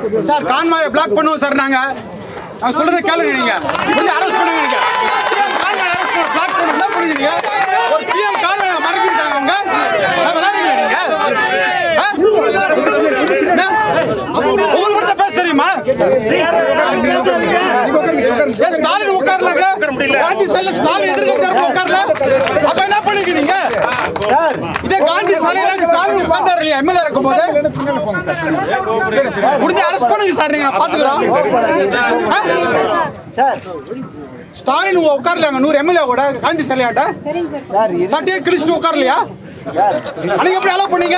Sir கான்வாயை block பண்ணுவோம் sir நாங்க நான் சொல்றதை கேளுங்க நீங்க கொஞ்சம் அரெஸ்ட் பண்ணுங்க நீங்க பிஎம் கான்வாய் அரெஸ்ட் பண்ண பிளாக் பண்ண என்ன பண்ணுங்க நீங்க ஒரு பிஎம் கான்வாயை மறைக்கிட்டாங்க அவங்க நான் விளையாடுங்க நீங்க ஆ? என்ன? அப்போ உங்களுக்கு மட்டும் பேச தெரியுமா ஏன் ஸ்டாலின் உட்காரலாங்க காந்தி செல்ல ஸ்டாலின் எதிர்கட்சி உட்காரல அப்ப என்ன பண்ணுவீங்க நீங்க இதே காந்தி சிலையில ஸ்டாலின் உட்கார்ந்தாரு இல்லையா எம்எல்ஏ இருக்கும் போது முடிஞ்ச அரெஸ்ட் பண்ணுங்க சார் நீங்க பாத்துக்கிறோம் ஸ்டாலின் உட்காரலாங்க நூறு எம்எல்ஏ கூட காந்தி சிலையாட்ட சட்டையை கிழிச்சிட்டு உட்காரலையா அன்னைக்கு எப்படி அலோவ் பண்ணீங்க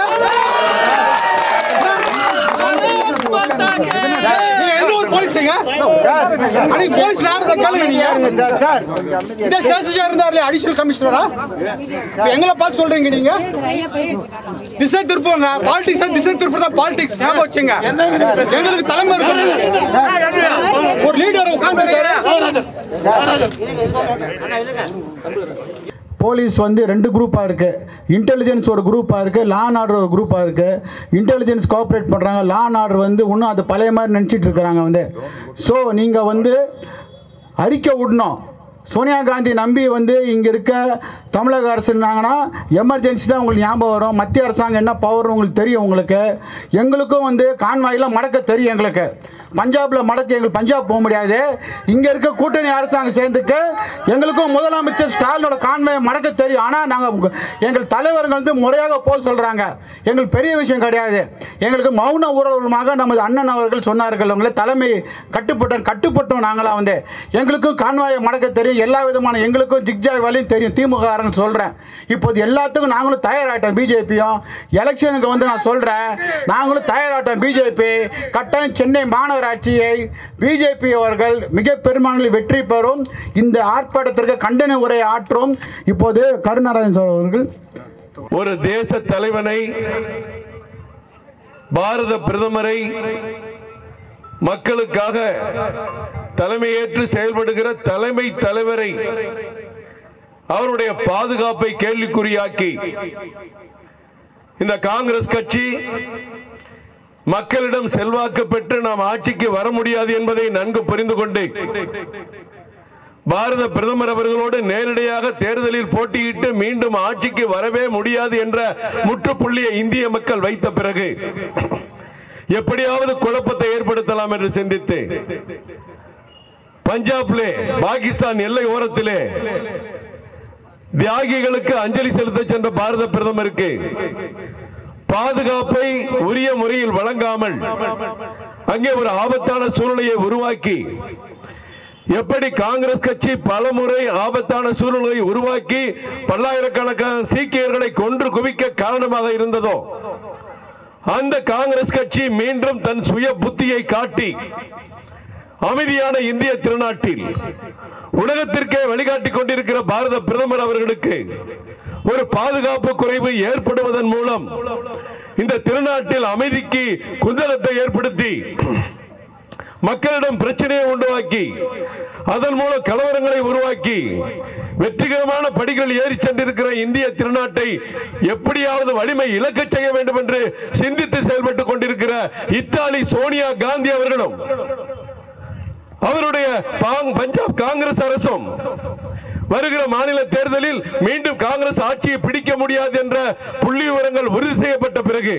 நீங்க எந்த ஒரு போலீஸுங்க அன்னைக்கு போலீஸ்ல யாரு கேளுங்க நீங்க இந்த சேஷஜா இருந்தார் இல்லையா அடிஷனல் கமிஷனரா இப்ப எங்களை பார்த்து சொல்றீங்க நீங்க திசை திருப்புவாங்க பாலிடிக்ஸ் திசை திருப்பதா பாலிடிக்ஸ் ஞாபகம் வச்சுங்க எங்களுக்கு தலைமை இருக்கும் ஒரு லீடர் உட்கார்ந்துருக்காரு போலீஸ் வந்து ரெண்டு குரூப்பாக இருக்குது இன்டெலிஜென்ஸ் ஒரு குரூப்பாக இருக்குது லா அண்ட் ஆர்டர் ஒரு குரூப்பாக இருக்குது இன்டெலிஜென்ஸ் கோஆப்ரேட் பண்ணுறாங்க லா அண்ட் ஆர்டர் வந்து இன்னும் அது பழைய மாதிரி நினச்சிட்டு இருக்கிறாங்க வந்து ஸோ நீங்கள் வந்து அறிக்கை விடணும் சோனியா காந்தி நம்பி வந்து இங்கே இருக்க தமிழக அரசு இருந்தாங்கன்னா எமர்ஜென்சி தான் உங்களுக்கு ஞாபகம் வரும் மத்திய அரசாங்கம் என்ன பவர் உங்களுக்கு தெரியும் உங்களுக்கு எங்களுக்கும் வந்து கான்வாயில் மடக்க தெரியும் எங்களுக்கு பஞ்சாபில் மடக்க எங்களுக்கு பஞ்சாப் போக முடியாது இங்கே இருக்க கூட்டணி அரசாங்கம் சேர்ந்துக்கு எங்களுக்கும் முதலமைச்சர் ஸ்டாலினோட கான்வாயை மடக்க தெரியும் ஆனால் நாங்கள் எங்கள் தலைவர்கள் வந்து முறையாக போக சொல்கிறாங்க எங்களுக்கு பெரிய விஷயம் கிடையாது எங்களுக்கு மௌன உறவுமாக நமது அண்ணன் அவர்கள் சொன்னார்கள் உங்களை தலைமை கட்டுப்பட்டோம் கட்டுப்பட்டோம் நாங்களாம் வந்து எங்களுக்கும் கான்வாயை மடக்க தெரியும் எல்லா விதமான எங்களுக்கும் ஜிக்ஜாய் வழியும் தெரியும் திமுக காரங்க சொல்கிறேன் இப்போது எல்லாத்துக்கும் நாங்களும் தயாராகிட்டோம் பிஜேபியும் எலெக்ஷனுக்கு வந்து நான் சொல்கிறேன் நாங்களும் தயாராகிட்டோம் பிஜேபி கட்டாயம் சென்னை மாநகராட்சியை பிஜேபி அவர்கள் மிக பெரும்பான்மையில் வெற்றி பெறும் இந்த ஆர்ப்பாட்டத்திற்கு கண்டன உரை ஆற்றும் இப்போது கருணாராயன் சார் அவர்கள் ஒரு தேச தலைவனை பாரத பிரதமரை மக்களுக்காக தலைமையேற்று செயல்படுகிற தலைமை தலைவரை அவருடைய பாதுகாப்பை கேள்விக்குறியாக்கி இந்த காங்கிரஸ் கட்சி மக்களிடம் செல்வாக்கு பெற்று நாம் ஆட்சிக்கு வர முடியாது என்பதை நன்கு புரிந்து கொண்டு பாரத பிரதமர் அவர்களோடு நேரடியாக தேர்தலில் போட்டியிட்டு மீண்டும் ஆட்சிக்கு வரவே முடியாது என்ற முற்றுப்புள்ளியை இந்திய மக்கள் வைத்த பிறகு எப்படியாவது குழப்பத்தை ஏற்படுத்தலாம் என்று சிந்தித்து பஞ்சாப்லே பாகிஸ்தான் எல்லை ஓரத்திலே தியாகிகளுக்கு அஞ்சலி செலுத்த சென்ற பாரத பிரதமருக்கு பாதுகாப்பை உரிய முறையில் வழங்காமல் அங்கே ஒரு ஆபத்தான சூழ்நிலையை உருவாக்கி எப்படி காங்கிரஸ் கட்சி பலமுறை ஆபத்தான சூழ்நிலையை உருவாக்கி பல்லாயிரக்கணக்கான சீக்கியர்களை கொன்று குவிக்க காரணமாக இருந்ததோ அந்த காங்கிரஸ் கட்சி மீண்டும் தன் சுய புத்தியை காட்டி அமைதியான இந்திய திருநாட்டில் உலகத்திற்கே வழிகாட்டிக் கொண்டிருக்கிற பாரத பிரதமர் அவர்களுக்கு ஒரு பாதுகாப்பு குறைவு ஏற்படுவதன் மூலம் இந்த திருநாட்டில் அமைதிக்கு குந்தலத்தை ஏற்படுத்தி மக்களிடம் பிரச்சனையை உண்டாக்கி அதன் மூலம் கலவரங்களை உருவாக்கி வெற்றிகரமான படிகள் ஏறி சென்றிருக்கிற இந்திய திருநாட்டை எப்படியாவது வலிமை இழக்க செய்ய வேண்டும் என்று சிந்தித்து செயல்பட்டுக் கொண்டிருக்கிற இத்தாலி சோனியா காந்தி அவர்களும் அவருடைய பாங்- பஞ்சாப் காங்கிரஸ் அரசும் வருகிற மாநில தேர்தலில் மீண்டும் காங்கிரஸ் ஆட்சியை பிடிக்க முடியாது என்ற புள்ளி விவரங்கள் உறுதி செய்யப்பட்ட பிறகு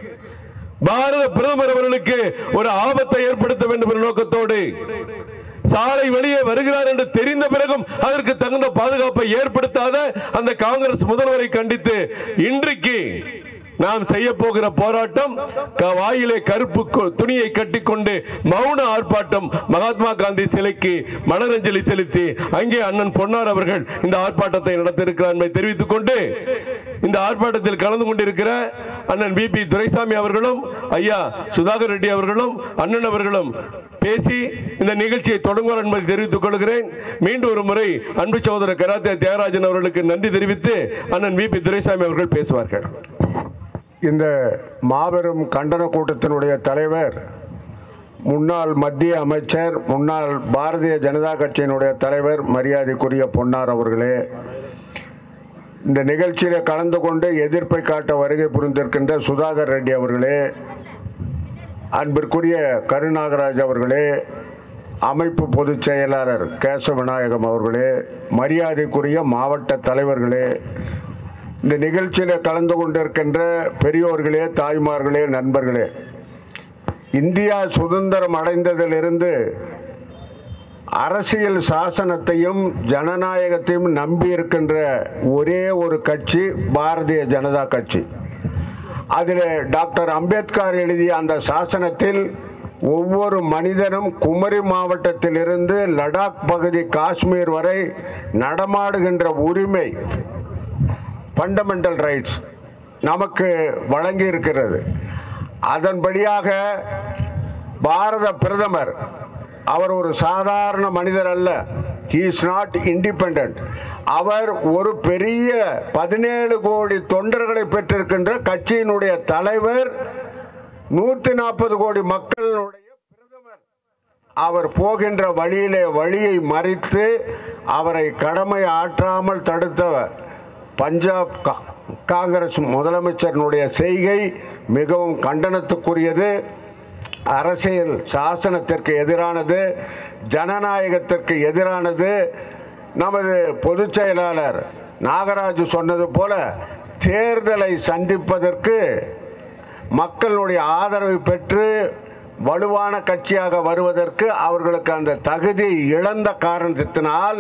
பாரத பிரதமர் அவர்களுக்கு ஒரு ஆபத்தை ஏற்படுத்த வேண்டும் என்ற நோக்கத்தோடு சாலை வெளியே வருகிறார் என்று தெரிந்த பிறகும் அதற்கு தகுந்த பாதுகாப்பை ஏற்படுத்தாத அந்த காங்கிரஸ் முதல்வரை கண்டித்து இன்றைக்கு நாம் செய்ய போகிற போராட்டம் க- வாயிலே கருப்பு கொ- துணியை கட்டிக்கொண்டு மௌன ஆர்ப்பாட்டம் மகாத்மா காந்தி சிலைக்கு மலரஞ்சலி செலுத்தி அங்கே அண்ணன் பொன்னார் அவர்கள் இந்த ஆர்ப்பாட்டத்தை நடத்தியிருக்கிறார் என்பதை தெரிவித்துக் கொண்டு இந்த ஆர்ப்பாட்டத்தில் கலந்து கொண்டிருக்கிற அண்ணன் வி பி துரைசாமி அவர்களும் ஐயா சுதாகர் ரெட்டி அவர்களும் அண்ணன் அவர்களும் பேசி இந்த நிகழ்ச்சியை தொடங்குவார் என்பதை தெரிவித்துக் கொள்கிறேன் மீண்டும் ஒரு முறை அன்பு சகோதரர் கராத்தே தியாகராஜன் அவர்களுக்கு நன்றி தெரிவித்து அண்ணன் வி பி துரைசாமி அவர்கள் பேசுவார்கள் இந்த மாபெரும் கண்டன கூட்டத்தினுடைய தலைவர் முன்னாள் மத்திய அமைச்சர் முன்னாள் பாரதிய ஜனதா கட்சியினுடைய தலைவர் மரியாதைக்குரிய பொன்னார் அவர்களே இந்த நிகழ்ச்சியில் கலந்து கொண்டு எதிர்ப்பை காட்ட வருகை புரிந்திருக்கின்ற சுதாகர் ரெட்டி அவர்களே அன்பிற்குரிய கருநாகராஜ் அவர்களே அமைப்பு பொதுச் செயலாளர் கேசவ விநாயகம் அவர்களே மரியாதைக்குரிய மாவட்ட தலைவர்களே இந்த நிகழ்ச்சியில் கலந்து கொண்டிருக்கின்ற பெரியோர்களே தாய்மார்களே நண்பர்களே இந்தியா சுதந்திரம் அடைந்ததிலிருந்து அரசியல் சாசனத்தையும் ஜனநாயகத்தையும் நம்பி இருக்கின்ற ஒரே ஒரு கட்சி பாரதிய ஜனதா கட்சி அதில் டாக்டர் அம்பேத்கர் எழுதிய அந்த சாசனத்தில் ஒவ்வொரு மனிதனும் குமரி மாவட்டத்திலிருந்து லடாக் பகுதி காஷ்மீர் வரை நடமாடுகின்ற உரிமை ஃபண்டமெண்டல் ரைட்ஸ் நமக்கு வழங்கி இருக்கிறது அதன்படியாக பாரத பிரதமர் அவர் ஒரு சாதாரண மனிதர் அல்ல ஹி இஸ் நாட் இண்டிபெண்ட் அவர் ஒரு பெரிய பதினேழு கோடி தொண்டர்களை பெற்றிருக்கின்ற கட்சியினுடைய தலைவர் நூற்றி நாற்பது கோடி மக்களுடைய பிரதமர் அவர் போகின்ற வழியிலே வழியை மறித்து அவரை கடமை ஆற்றாமல் தடுத்தவர் பஞ்சாப் கா- காங்கிரஸ் முதலமைச்சரினுடைய செய்கை மிகவும் கண்டனத்துக்குரியது அரசியல் சாசனத்திற்கு எதிரானது ஜனநாயகத்திற்கு எதிரானது நமது பொதுச் செயலாளர் நாகராஜ் சொன்னது போல தேர்தலை சந்திப்பதற்கு மக்களுடைய ஆதரவை பெற்று வலுவான கட்சியாக வருவதற்கு அவர்களுக்கு அந்த தகுதி இழந்த காரணத்தினால்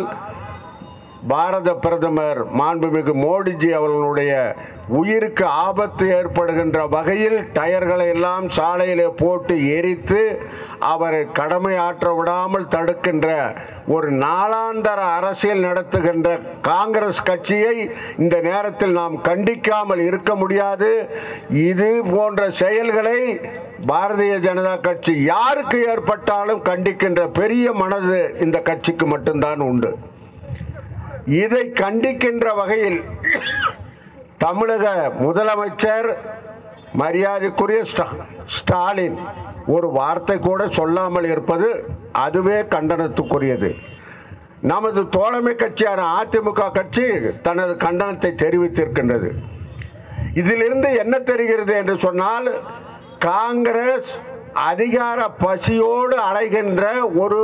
பாரத பிரதமர் மாண்புமிகு மோடிஜி அவர்களுடைய உயிருக்கு ஆபத்து ஏற்படுகின்ற வகையில் டயர்களை எல்லாம் சாலையிலே போட்டு எரித்து அவரை கடமை ஆற்ற விடாமல் தடுக்கின்ற ஒரு நாளாந்தர அரசியல் நடத்துகின்ற காங்கிரஸ் கட்சியை இந்த நேரத்தில் நாம் கண்டிக்காமல் இருக்க முடியாது இது போன்ற செயல்களை பாரதிய ஜனதா கட்சி யாருக்கு ஏற்பட்டாலும் கண்டிக்கின்ற பெரிய மனது இந்த கட்சிக்கு மட்டும்தான் உண்டு இதை கண்டிக்கின்ற வகையில் தமிழக முதலமைச்சர் மரியாதைக்குரிய ஸ்டா- ஸ்டாலின் ஒரு வார்த்தை கூட சொல்லாமல் இருப்பது அதுவே கண்டனத்துக்குரியது நமது தோழமை கட்சியான அதிமுக கட்சி தனது கண்டனத்தை தெரிவித்திருக்கின்றது இதிலிருந்து என்ன தெரிகிறது என்று சொன்னால் காங்கிரஸ் அதிகார பசியோடு அலைகின்ற ஒரு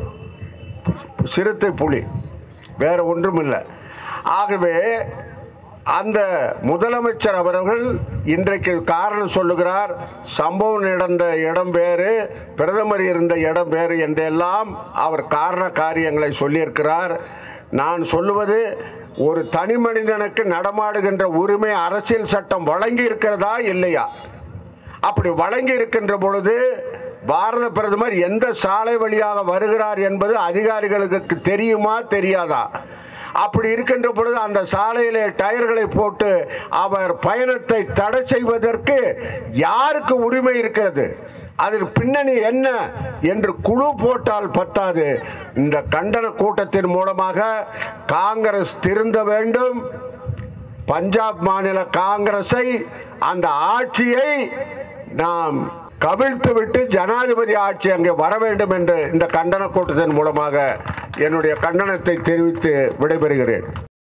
சிறுத்தை புலி வேற ஒன்றும் இல்லை ஆகவே அந்த முதலமைச்சர் அவர்கள் இன்றைக்கு காரணம் சொல்லுகிறார் சம்பவம் நடந்த இடம் வேறு பிரதமர் இருந்த இடம் வேறு என்றெல்லாம் அவர் காரண காரியங்களை சொல்லியிருக்கிறார் நான் சொல்லுவது ஒரு தனி மனிதனுக்கு நடமாடுகின்ற உரிமை அரசியல் சட்டம் வழங்கி இருக்கிறதா இல்லையா அப்படி வழங்கி இருக்கின்ற பொழுது பாரத பிரதமர் எந்த சாலை வழியாக வருகிறார் என்பது அதிகாரிகளுக்கு தெரியுமா தெரியாதா அப்படி இருக்கின்ற பொழுது அந்த சாலையிலே டயர்களை போட்டு அவர் பயணத்தை தடை செய்வதற்கு யாருக்கு உரிமை இருக்கிறது அதில் பின்னணி என்ன என்று குழு போட்டால் பத்தாது இந்த கண்டன கூட்டத்தின் மூலமாக காங்கிரஸ் திருந்த வேண்டும் பஞ்சாப் மாநில காங்கிரஸை அந்த ஆட்சியை நாம் கவிழ்த்து விட்டு ஜனாதிபதி ஆட்சி அங்கே வர வேண்டும் என்று இந்த கண்டன கூட்டத்தின் மூலமாக என்னுடைய கண்டனத்தை தெரிவித்து விடைபெறுகிறேன்